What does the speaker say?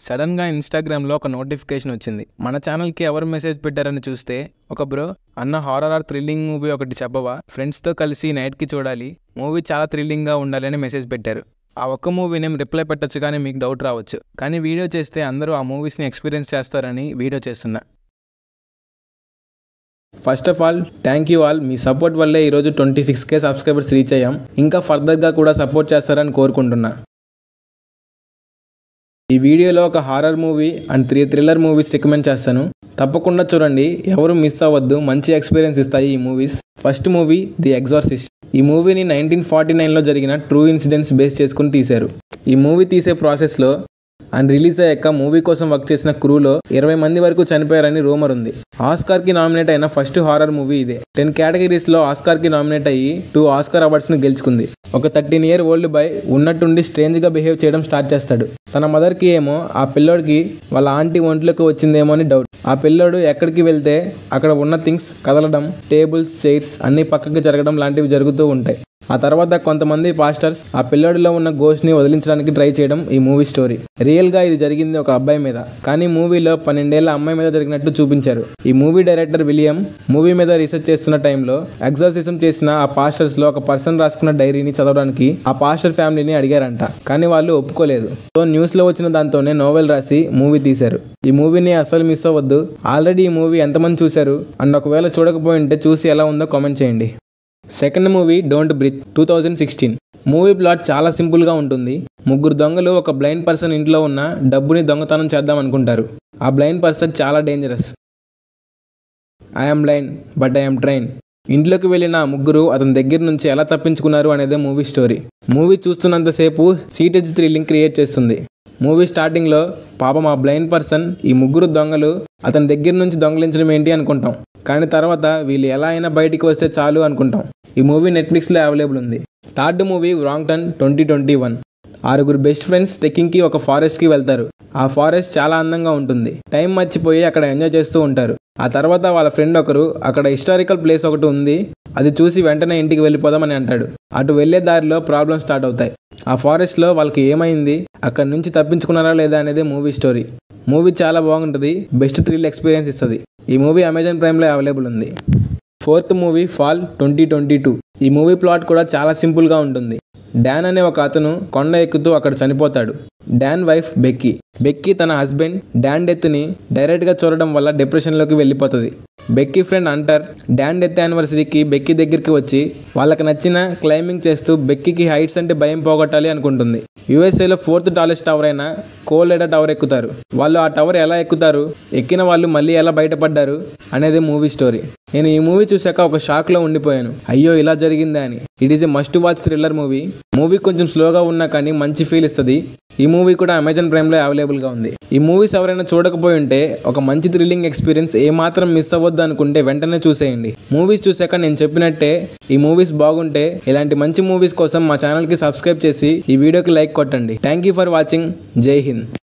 సడన్గా ఇన్స్టాగ్రామ్లో ఒక నోటిఫికేషన్ వచ్చింది మన ఛానల్కి ఎవరు మెసేజ్ పెట్టారని చూస్తే ఒక బ్రో అన్న హారర్ ఆర్ థ్రిల్లింగ్ మూవీ ఒకటి చెప్పవా ఫ్రెండ్స్తో కలిసి నైట్కి చూడాలి మూవీ చాలా థ్రిల్లింగ్గా ఉండాలని మెసేజ్ పెట్టారు ఆ ఒక్క మూవీ నేమ్ రిప్లై పెట్టొచ్చు కానీ మీకు డౌట్ రావచ్చు కానీ వీడియో చేస్తే అందరూ ఆ మూవీస్ని ఎక్స్పీరియన్స్ చేస్తారని వీడియో చేస్తున్నా first of all thank you all మీ సపోర్ట్ వల్లే ఈరోజు twenty six K subscribers reach అయ్యాం ఇంకా ఫర్దర్గా కూడా సపోర్ట్ చేస్తారని కోరుకుంటున్నా ఈ వీడియోలో ఒక horror movie and three thriller movies recommend చేస్తాను తప్పకుండా చూడండి ఎవరు మిస్ అవ్వద్దు మంచి ఎక్స్పీరియన్స్ ఇస్తాయి ఈ movies first movie the Exorcist ఈ మూవీని నైన్టీన్ ఫార్టీ నైన్లో జరిగిన ట్రూ ఇన్సిడెంట్స్ బేస్ చేసుకుని తీశారు ఈ మూవీ తీసే ప్రాసెస్లో అండ్ రిలీజ్ అయ్యాక మూవీ కోసం వర్క్ చేసిన క్రూలో ఇరవై మంది వరకు చనిపోయారని రూమర్ ఉంది ఆస్కార్ కి నామినేట్ అయిన ఫస్ట్ హారర్ మూవీ ఇదే టెన్ కేటగిరీస్ లో ఆస్కార్ కి నామినేట్ అయ్యి టూ ఆస్కార్ అవార్డ్స్ ని గెలుచుకుంది ఒక థర్టీన్ ఇయర్ ఓల్డ్ బాయ్ ఉన్నట్టుండి స్ట్రేంజ్ గా బిహేవ్ చేయడం స్టార్ట్ చేస్తాడు తన మదర్ కి ఏమో ఆ పిల్లోడికి వాళ్ళ ఆంటీ ఒంట్లోకి వచ్చిందేమో అని డౌట్ ఆ పిల్లోడు ఎక్కడికి వెళ్తే అక్కడ ఉన్న థింగ్స్ కదలడం టేబుల్స్ చైర్స్ అన్ని పక్కకి జరగడం లాంటివి జరుగుతూ ఉంటాయి ఆ తర్వాత కొంతమంది పాస్టర్స్ ఆ పిల్లోడిలో ఉన్న గోస్ట్ ని వదిలించడానికి ట్రై చేయడం ఈ మూవీ స్టోరీ రియల్ గా ఇది జరిగింది ఒక అబ్బాయి మీద కానీ మూవీలో పన్నెండేళ్ల అమ్మాయి మీద జరిగినట్టు చూపించారు ఈ మూవీ డైరెక్టర్ విలియం మూవీ మీద రీసెర్చ్ చేస్తున్న టైంలో ఎగ్జార్సిజం చేసిన ఆ పాస్టర్స్ లో ఒక పర్సన్ రాసుకున్న డైరీని చదవడానికి ఆ పాస్టర్ ఫ్యామిలీని అడిగారంట కానీ వాళ్ళు ఒప్పుకోలేదు సో న్యూస్ లో వచ్చిన దాంతోనే నోవెల్ రాసి మూవీ తీశారు ఈ మూవీని అస్సలు మిస్ అవ్వద్దు ఆల్రెడీ ఈ మూవీ ఎంతమంది చూశారు అండ్ ఒకవేళ చూడకపోయి ఉంటే చూసి ఎలా ఉందో కామెంట్ చేయండి second movie don't breathe two thousand sixteen movie plot చాలా సింపుల్గా ఉంటుంది ముగ్గురు దొంగలు ఒక బ్లైండ్ పర్సన్ ఇంట్లో ఉన్న డబ్బుని దొంగతనం చేద్దాం అనుకుంటారు ఆ బ్లైండ్ పర్సన్ చాలా dangerous I'm blind but I'm train ఇంట్లోకి వెళ్ళిన ఆ ముగ్గురు అతని దగ్గర నుంచి ఎలా తప్పించుకున్నారు అనేదే మూవీ స్టోరీ మూవీ చూస్తున్నంతసేపు సీటెజ్ థ్రిల్లింగ్ క్రియేట్ చేస్తుంది మూవీ స్టార్టింగ్లో పాపం ఆ బ్లైండ్ పర్సన్ ఈ ముగ్గురు దొంగలు అతని దగ్గర నుంచి దొంగలించడం ఏంటి అనుకుంటాం కానీ తర్వాత వీళ్ళు ఎలా అయినా బయటికి వస్తే చాలు అనుకుంటాం ఈ మూవీ నెట్ఫ్లిక్స్లో అవైలబుల్ ఉంది third movie wrong turn twenty twenty one ఆరుగురు బెస్ట్ ఫ్రెండ్స్ ట్రెక్కింగ్కి ఒక ఫారెస్ట్కి వెళ్తారు ఆ ఫారెస్ట్ చాలా అందంగా ఉంటుంది టైం మర్చిపోయి అక్కడ ఎంజాయ్ చేస్తూ ఉంటారు ఆ తర్వాత వాళ్ళ ఫ్రెండ్ ఒకరు అక్కడ హిస్టారికల్ ప్లేస్ ఒకటి ఉంది అది చూసి వెంటనే ఇంటికి వెళ్ళిపోదామని అంటాడు అటు వెళ్లే దారిలో ప్రాబ్లమ్ స్టార్ట్ అవుతాయి ఆ ఫారెస్ట్లో వాళ్ళకి ఏమైంది అక్కడ నుంచి తప్పించుకున్నారా లేదా అనేది మూవీ స్టోరీ మూవీ చాలా బాగుంటుంది బెస్ట్ థ్రిల్ ఎక్స్పీరియన్స్ ఇస్తుంది ఈ మూవీ అమెజాన్ ప్రైమ్లో అవైలబుల్ ఉంది fourth movie Fall twenty twenty two ఈ మూవీ ప్లాట్ కూడా చాలా సింపుల్గా ఉంటుంది డాన్ అనే ఒక అతను కొండ ఎక్కుతూ అక్కడ చనిపోతాడు డాన్ వైఫ్ బెక్కీ బెక్కీ తన హస్బెండ్ డాన్ డెత్ని డైరెక్ట్గా చూడడం వల్ల డిప్రెషన్లోకి వెళ్ళిపోతుంది Becky friend Hunter Dan death యానివర్సరీకి బెక్కీ దగ్గరికి వచ్చి వాళ్ళకి నచ్చిన క్లైంబింగ్ చేస్తూ బెక్కీకి హైట్స్ అంటే భయం పోగొట్టాలి అనుకుంటుంది యూఎస్ఏలో ఫోర్త్ టాలెస్ట్ టవర్ అయిన కోలేడా టవర్ ఎక్కుతారు వాళ్ళు ఆ టవర్ ఎలా ఎక్కుతారు ఎక్కిన వాళ్ళు మళ్ళీ ఎలా బయటపడ్డారు అనేది మూవీ స్టోరీ నేను ఈ మూవీ చూశాక ఒక షాక్లో ఉండిపోయాను అయ్యో ఇలా జరిగిందా అని it is a must watch thriller movie movie కొంచెం స్లోగా ఉన్నా కానీ మంచి ఫీల్ ఇస్తుంది ఈ మూవీ కూడా అమెజాన్ ప్రైమ్లో అవైలబుల్గా ఉంది ఈ మూవీస్ ఎవరైనా చూడకపోయి ఉంటే ఒక మంచి థ్రిల్లింగ్ ఎక్స్పీరియన్స్ ఏ మాత్రం మిస్ అవ్వద్దు అనుకుంటే వెంటనే చూసేయండి మూవీస్ చూశాక నేను చెప్పినట్టే ఈ మూవీస్ బాగుంటే ఇలాంటి మంచి మూవీస్ కోసం మా ఛానల్కి సబ్స్క్రైబ్ చేసి ఈ వీడియోకి లైక్ కొట్టండి థ్యాంక్ యూ ఫర్ వాచింగ్ జై హింద్